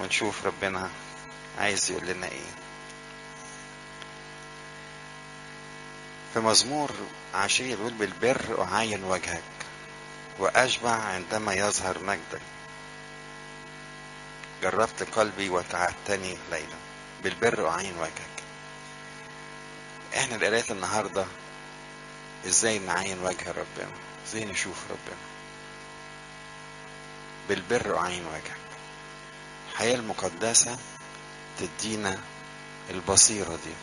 ونشوف ربنا عايز يقول لنا ايه في مزمور عشية بيقول بالبر أعاين وجهك وأشبع عندما يظهر مجدك جربت قلبي وتعبتني ليلا بالبر أعاين وجهك احنا القراية النهاردة ازاي نعاين وجه ربنا ازاي نشوف ربنا بالبر أعاين وجهك الحياة المقدسة تدينا البصيرة دي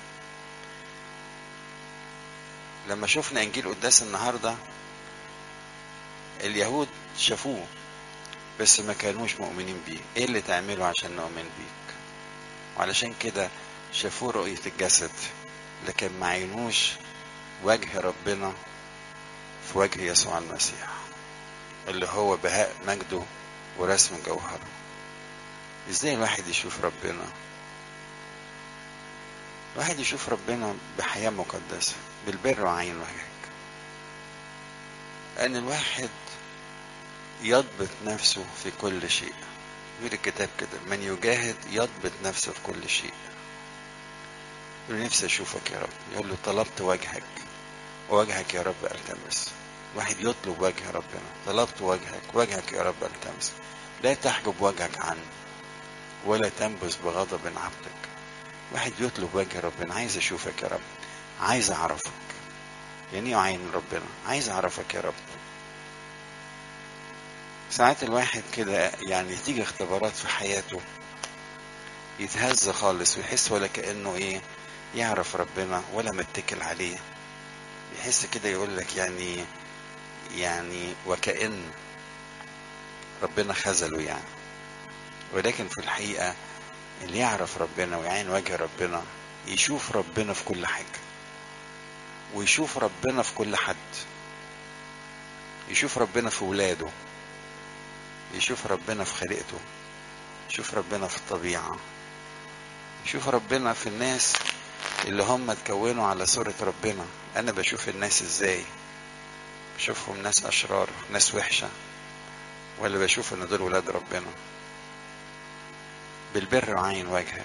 لما شفنا انجيل قداس النهارده اليهود شافوه بس ما كانوش مؤمنين بيه ايه اللي تعمله عشان نؤمن بيك وعلشان كده شافوه رؤية الجسد لكن ما عينوش وجه ربنا في وجه يسوع المسيح اللي هو بهاء مجده ورسم جوهره ازاي الواحد يشوف ربنا الواحد يشوف ربنا بحياة مقدسة بالبر وعين وجهك أن الواحد يضبط نفسه في كل شيء يقول الكتاب كده من يجاهد يضبط نفسه في كل شيء يقول نفسي أشوفك يا رب يقول له طلبت وجهك وجهك يا رب ألتمس واحد يطلب وجه ربنا طلبت وجهك وجهك يا رب ألتمس لا تحجب وجهك عني ولا تنبذ بغضب عبدك واحد يطلب وجه ربنا عايز اشوفك يا رب عايز اعرفك يعني ايه عين ربنا عايز اعرفك يا رب ساعات الواحد كده يعني تيجي اختبارات في حياته يتهز خالص ويحس ولا كانه ايه يعرف ربنا ولا متكل عليه يحس كده يقول لك يعني يعني وكأن ربنا خذله يعني ولكن في الحقيقة اللي يعرف ربنا ويعين وجه ربنا يشوف ربنا في كل حاجة ويشوف ربنا في كل حد يشوف ربنا في ولاده يشوف ربنا في خلقته يشوف ربنا في الطبيعة يشوف ربنا في الناس اللي هم اتكونوا على صورة ربنا أنا بشوف الناس إزاي بشوفهم ناس أشرار ناس وحشة ولا بشوف إن دول ولاد ربنا بالبر وعين وجهك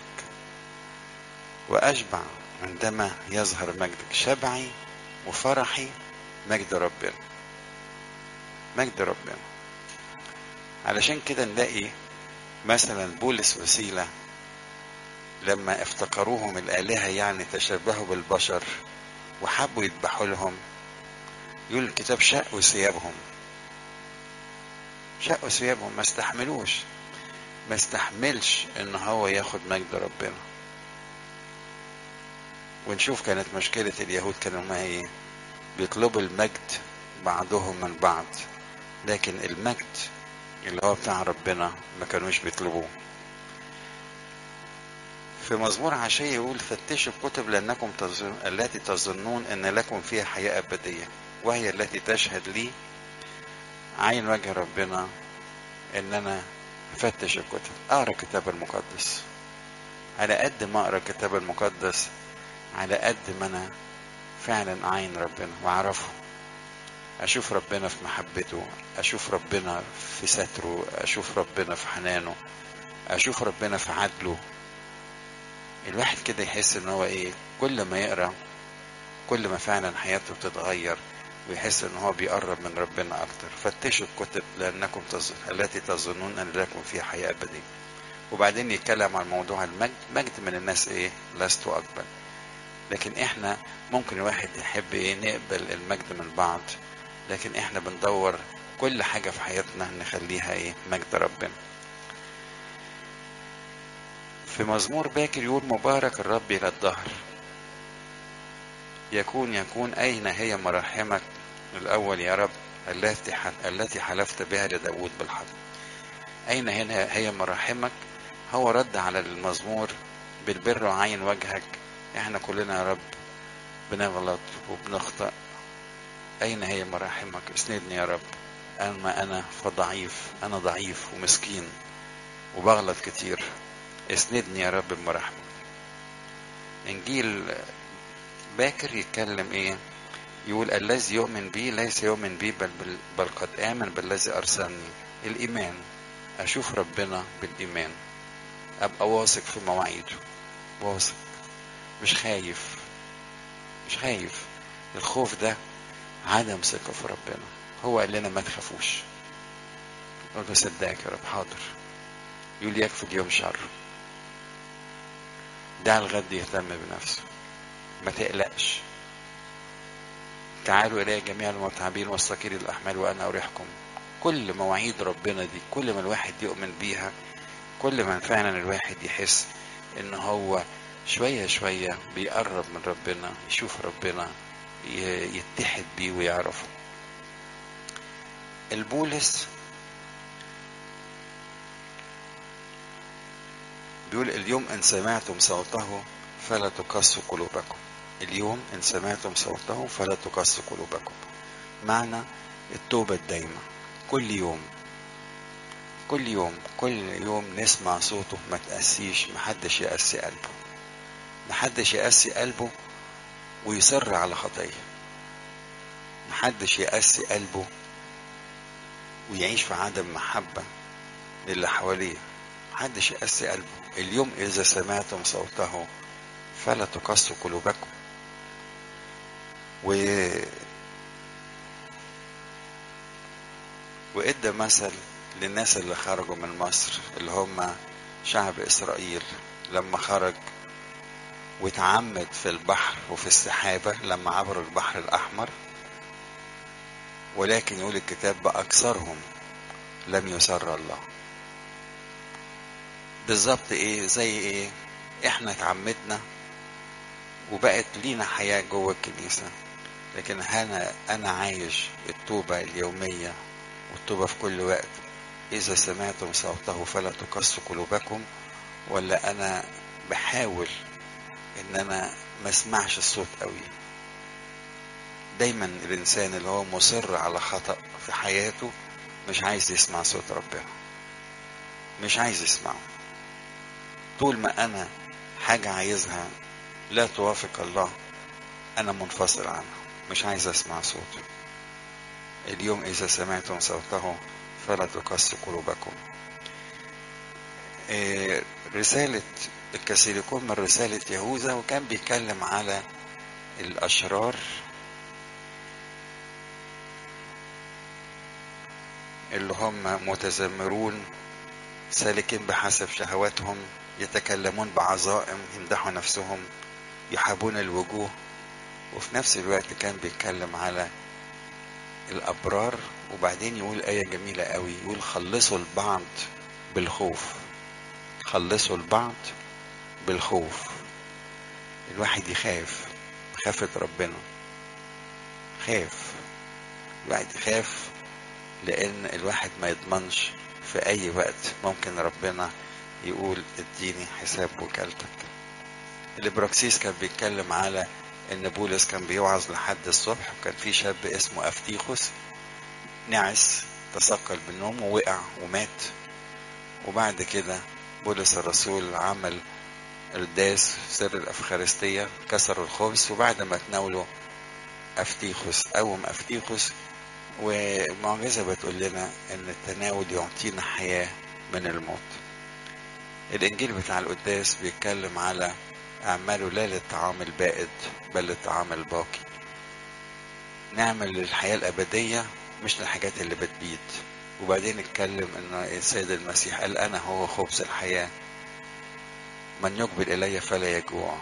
وأشبع عندما يظهر مجدك شبعي وفرحي مجد ربنا مجد ربنا علشان كده نلاقي مثلا بولس وسيلة لما افتكروهم الآلهة يعني تشبهوا بالبشر وحبوا يذبحوا لهم يقول الكتاب شقوا ثيابهم شقوا ثيابهم ما استحملوش ما استحملش ان هو ياخد مجد ربنا ونشوف كانت مشكلة اليهود كانوا ما ايه بيطلبوا المجد بعضهم من بعض لكن المجد اللي هو بتاع ربنا ما كانوش بيطلبوه في مزمور عشية يقول فتشوا الكتب لأنكم تظن... التي تظنون أن لكم فيها حياة أبدية وهي التي تشهد لي عين وجه ربنا أن أنا أفتش الكتب أقرأ الكتاب المقدس على قد ما أقرأ الكتاب المقدس على قد ما أنا فعلا أعين ربنا وأعرفه أشوف ربنا في محبته أشوف ربنا في ستره أشوف ربنا في حنانه أشوف ربنا في عدله الواحد كده يحس ان هو ايه كل ما يقرا كل ما فعلا حياته بتتغير ويحس ان هو بيقرب من ربنا اكتر فتشوا الكتب لانكم تظن التي تظنون ان لكم فيها حياه ابديه وبعدين يتكلم عن موضوع المجد مجد من الناس ايه لست اقبل لكن احنا ممكن الواحد يحب ايه نقبل المجد من بعض لكن احنا بندور كل حاجه في حياتنا نخليها ايه مجد ربنا في مزمور باكر يقول مبارك الرب إلى الدهر يكون يكون أين هي مراحمك الأول يا رب التي التي حلفت بها لداود بالحق أين هنا هي مراحمك هو رد على المزمور بالبر وعين وجهك احنا كلنا يا رب بنغلط وبنخطأ أين هي مراحمك اسندني يا رب أما أنا فضعيف أنا ضعيف ومسكين وبغلط كتير اسندني يا رب بمراحمك انجيل باكر يتكلم ايه يقول الذي يؤمن بي ليس يؤمن بي بل, بل, بل قد امن بالذي ارسلني الايمان اشوف ربنا بالايمان ابقى واثق في مواعيده واثق مش خايف مش خايف الخوف ده عدم ثقة في ربنا هو قال لنا ما تخافوش قلت له صدقك يا رب حاضر يقول يكفي اليوم شر دع الغد يهتم بنفسه ما تقلقش تعالوا إلي جميع المتعبين والثقيل الأحمال وأنا أريحكم كل مواعيد ربنا دي كل ما الواحد يؤمن بيها كل ما فعلا الواحد يحس إن هو شوية شوية بيقرب من ربنا يشوف ربنا يتحد بيه ويعرفه البولس بيقول اليوم إن سمعتم صوته فلا تقسوا قلوبكم اليوم إن سمعتم صوته فلا تقسوا قلوبكم معنى التوبة الدايمة كل يوم كل يوم كل يوم نسمع صوته ما تقسيش محدش يقسي قلبه محدش يقسي قلبه ويصر على خطية محدش يقسي قلبه ويعيش في عدم محبة للي حواليه محدش يقسي قلبه اليوم إذا سمعتم صوته فلا تقسوا قلوبكم و وإدى مثل للناس اللي خرجوا من مصر اللي هم شعب إسرائيل لما خرج واتعمد في البحر وفي السحابة لما عبروا البحر الأحمر ولكن يقول الكتاب بأكثرهم لم يسر الله بالظبط ايه زي ايه احنا اتعمدنا وبقت لينا حياة جوه الكنيسة لكن انا انا عايش التوبة اليومية والتوبة في كل وقت اذا سمعتم صوته فلا تقسوا قلوبكم ولا انا بحاول ان انا ما اسمعش الصوت قوي دايما الانسان اللي هو مصر على خطأ في حياته مش عايز يسمع صوت ربنا مش عايز يسمعه طول ما انا حاجة عايزها لا توافق الله انا منفصل عنها مش عايز اسمع صوته اليوم اذا سمعتم صوته فلا تقسوا قلوبكم إيه رسالة الكاثوليكون من رسالة يهوذا وكان بيتكلم على الأشرار اللي هم متذمرون سالكين بحسب شهواتهم يتكلمون بعظائم يمدحوا نفسهم يحابون الوجوه وفي نفس الوقت كان بيتكلم على الأبرار وبعدين يقول آية جميلة قوي يقول خلصوا البعض بالخوف خلصوا البعض بالخوف الواحد يخاف خافة ربنا خاف الواحد يخاف لأن الواحد ما يضمنش في أي وقت ممكن ربنا يقول اديني حساب وكالتك الابراكسيس كان بيتكلم على ان بولس كان بيوعظ لحد الصبح وكان في شاب اسمه افتيخوس نعس تثقل بالنوم ووقع ومات وبعد كده بولس الرسول عمل القداس سر الافخارستيه كسروا الخبز وبعد ما تناولوا افتيخوس قوم افتيخوس ومعجزه بتقول لنا ان التناول يعطينا حياه من الموت الانجيل بتاع القداس بيتكلم على اعماله لا للطعام البائد بل للطعام الباقي نعمل للحياة الأبدية مش للحاجات اللي بتبيد وبعدين اتكلم ان السيد المسيح قال انا هو خبز الحياة من يقبل الي فلا يجوع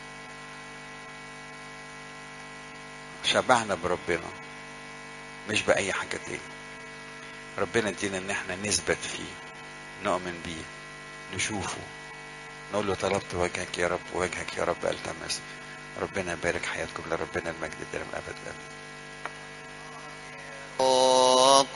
شبعنا بربنا مش بأي حاجة تاني ربنا ادينا ان احنا نثبت فيه نؤمن بيه نشوفه نقول له طلبت وجهك يا رب وجهك يا رب التمس ربنا يبارك حياتكم لربنا المجد الدائم الابد امين